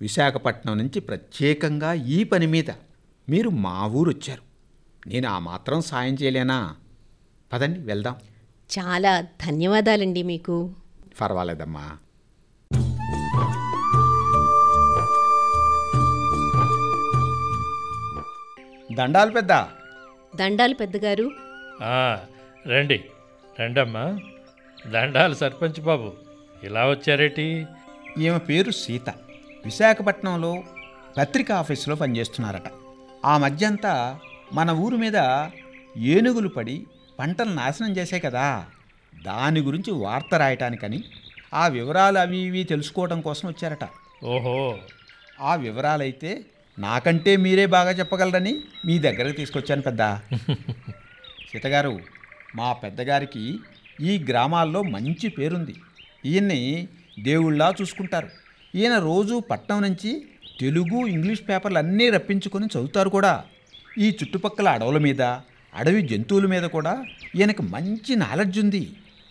విశాఖపట్నం నుంచి ప్రత్యేకంగా ఈ పని మీద మీరు మా ఊరు వచ్చారు నేను ఆ మాత్రం సాయం చేయలేనా పదండి వెళ్దాం చాలా ధన్యవాదాలండి మీకు పర్వాలేదమ్మా దండాలు పెద్ద దండాలు పెద్దగారు ఆ, రండి రండమ్మా దండాలు సర్పంచ్ బాబు ఇలా వచ్చారేటి ఈమె పేరు సీత విశాఖపట్నంలో పత్రికా ఆఫీసులో పనిచేస్తున్నారట ఆ మధ్యంతా మన ఊరు మీద ఏనుగులు పడి పంటలు నాశనం చేశాయి కదా దాని గురించి వార్త రాయటానికని ఆ వివరాలు అవి ఇవి తెలుసుకోవడం కోసం వచ్చారట ఓహో ఆ వివరాలైతే నాకంటే మీరే బాగా చెప్పగలరని మీ దగ్గరకు తీసుకొచ్చాను పెద్ద సీతగారు మా పెద్దగారికి ఈ గ్రామాల్లో మంచి పేరుంది ఈయన్ని దేవుళ్ళా చూసుకుంటారు ఈయన రోజు పట్నం నుంచి తెలుగు ఇంగ్లీష్ పేపర్లు అన్నీ రప్పించుకొని చదువుతారు కూడా ఈ చుట్టుపక్కల అడవుల మీద అడవి జంతువుల మీద కూడా ఈయనకు మంచి నాలెడ్జ్ ఉంది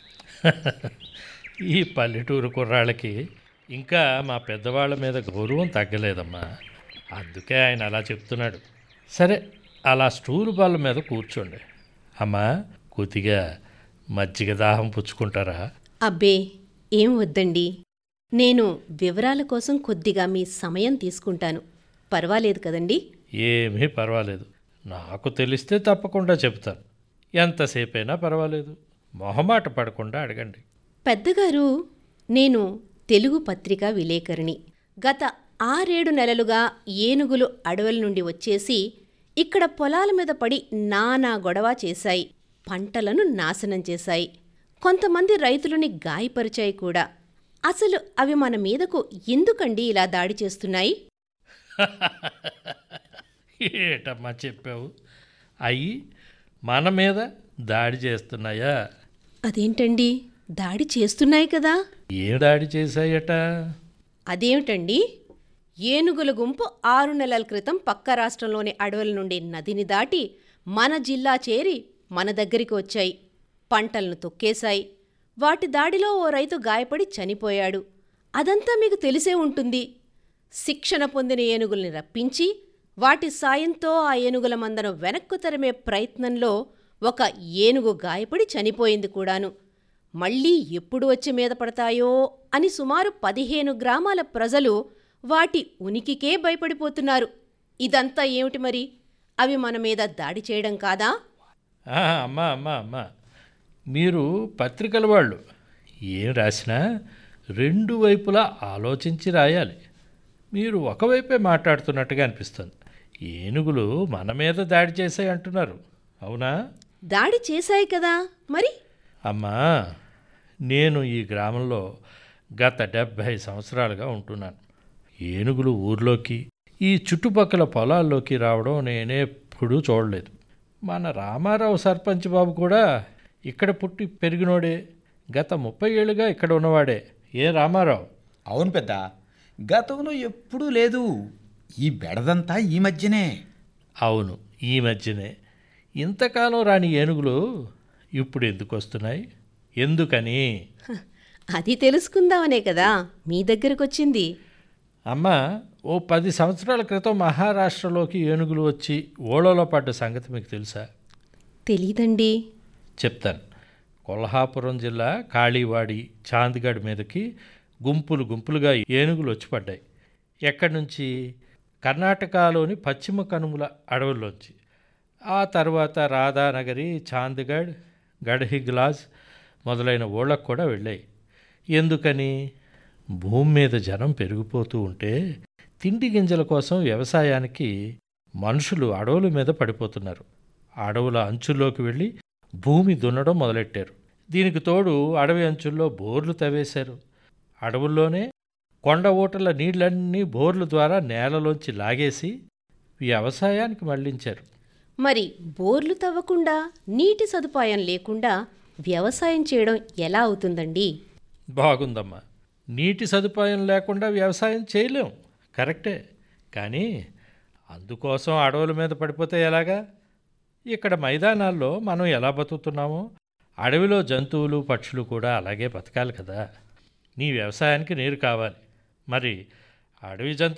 ఈ పల్లెటూరు కుర్రాళ్ళకి ఇంకా మా పెద్దవాళ్ళ మీద గౌరవం తగ్గలేదమ్మా అందుకే ఆయన అలా చెప్తున్నాడు సరే అలా స్టూలు బాల్ మీద కూర్చోండి అమ్మా కొద్దిగా మజ్జిగ దాహం పుచ్చుకుంటారా అబ్బే ఏం వద్దండి నేను వివరాల కోసం కొద్దిగా మీ సమయం తీసుకుంటాను పర్వాలేదు కదండి ఏమీ పర్వాలేదు నాకు తెలిస్తే తప్పకుండా చెప్తాను ఎంతసేపైనా పర్వాలేదు మొహమాట పడకుండా అడగండి పెద్దగారు నేను తెలుగు పత్రిక విలేకరిణి గత ఆరేడు నెలలుగా ఏనుగులు అడవుల నుండి వచ్చేసి ఇక్కడ పొలాల మీద పడి నానా గొడవ చేశాయి పంటలను నాశనం చేశాయి కొంతమంది రైతులని గాయపరిచాయి కూడా అసలు అవి మన మీదకు ఎందుకండి ఇలా దాడి చేస్తున్నాయి ఏటమ్మా చెప్పావు అయ్యి మన మీద దాడి చేస్తున్నాయా అదేంటండి దాడి చేస్తున్నాయి కదా ఏం దాడి చేశాయట అదేమిటండి ఏనుగుల గుంపు ఆరు నెలల క్రితం పక్క రాష్ట్రంలోని అడవుల నుండి నదిని దాటి మన జిల్లా చేరి మన దగ్గరికి వచ్చాయి పంటలను తొక్కేశాయి వాటి దాడిలో ఓ రైతు గాయపడి చనిపోయాడు అదంతా మీకు తెలిసే ఉంటుంది శిక్షణ పొందిన ఏనుగుల్ని రప్పించి వాటి సాయంతో ఆ ఏనుగుల మందను వెనక్కు తరిమే ప్రయత్నంలో ఒక ఏనుగు గాయపడి చనిపోయింది కూడాను మళ్ళీ ఎప్పుడు వచ్చి మీద పడతాయో అని సుమారు పదిహేను గ్రామాల ప్రజలు వాటి ఉనికికే భయపడిపోతున్నారు ఇదంతా ఏమిటి మరి అవి మన మీద దాడి చేయడం కాదా ఆ, అమ్మా అమ్మా అమ్మా మీరు పత్రికల వాళ్ళు ఏం రాసినా రెండు వైపులా ఆలోచించి రాయాలి మీరు ఒకవైపే మాట్లాడుతున్నట్టుగా అనిపిస్తుంది ఏనుగులు మన మీద దాడి చేశాయి అంటున్నారు అవునా దాడి చేశాయి కదా మరి అమ్మా నేను ఈ గ్రామంలో గత డెబ్భై సంవత్సరాలుగా ఉంటున్నాను ఏనుగులు ఊర్లోకి ఈ చుట్టుపక్కల పొలాల్లోకి రావడం నేనెప్పుడూ చూడలేదు మన రామారావు సర్పంచ్ బాబు కూడా ఇక్కడ పుట్టి పెరిగినోడే గత ముప్పై ఏళ్ళుగా ఇక్కడ ఉన్నవాడే ఏ రామారావు అవును పెద్ద గతంలో ఎప్పుడూ లేదు ఈ బెడదంతా ఈ మధ్యనే అవును ఈ మధ్యనే ఇంతకాలం రాని ఏనుగులు ఇప్పుడు ఎందుకు వస్తున్నాయి ఎందుకని హ, అది తెలుసుకుందామనే కదా మీ దగ్గరకొచ్చింది అమ్మ ఓ పది సంవత్సరాల క్రితం మహారాష్ట్రలోకి ఏనుగులు వచ్చి ఓడలో పడ్డ సంగతి మీకు తెలుసా తెలీదండి చెప్తాను కొల్హాపురం జిల్లా కాళీవాడి చాందిగఢ్ మీదకి గుంపులు గుంపులుగా ఏనుగులు వచ్చి పడ్డాయి ఎక్కడి నుంచి కర్ణాటకలోని పశ్చిమ కనుమల అడవుల్లోంచి ఆ తర్వాత రాధానగరి చాందిగఢ్ గఢహిగ్లాస్ మొదలైన ఊళ్ళకు కూడా వెళ్ళాయి ఎందుకని భూమి మీద జనం పెరిగిపోతూ ఉంటే తిండి గింజల కోసం వ్యవసాయానికి మనుషులు అడవుల మీద పడిపోతున్నారు అడవుల అంచుల్లోకి వెళ్ళి భూమి దున్నడం మొదలెట్టారు దీనికి తోడు అడవి అంచుల్లో బోర్లు తవ్వేశారు అడవుల్లోనే కొండ ఊటల నీళ్ళన్నీ బోర్ల ద్వారా నేలలోంచి లాగేసి వ్యవసాయానికి మళ్లించారు మరి బోర్లు తవ్వకుండా నీటి సదుపాయం లేకుండా వ్యవసాయం చేయడం ఎలా అవుతుందండి బాగుందమ్మా నీటి సదుపాయం లేకుండా వ్యవసాయం చేయలేం కరెక్టే కానీ అందుకోసం అడవుల మీద పడిపోతే ఎలాగా ఇక్కడ మైదానాల్లో మనం ఎలా బతుకుతున్నామో అడవిలో జంతువులు పక్షులు కూడా అలాగే బతకాలి కదా నీ వ్యవసాయానికి నీరు కావాలి మరి అడవి జంతువు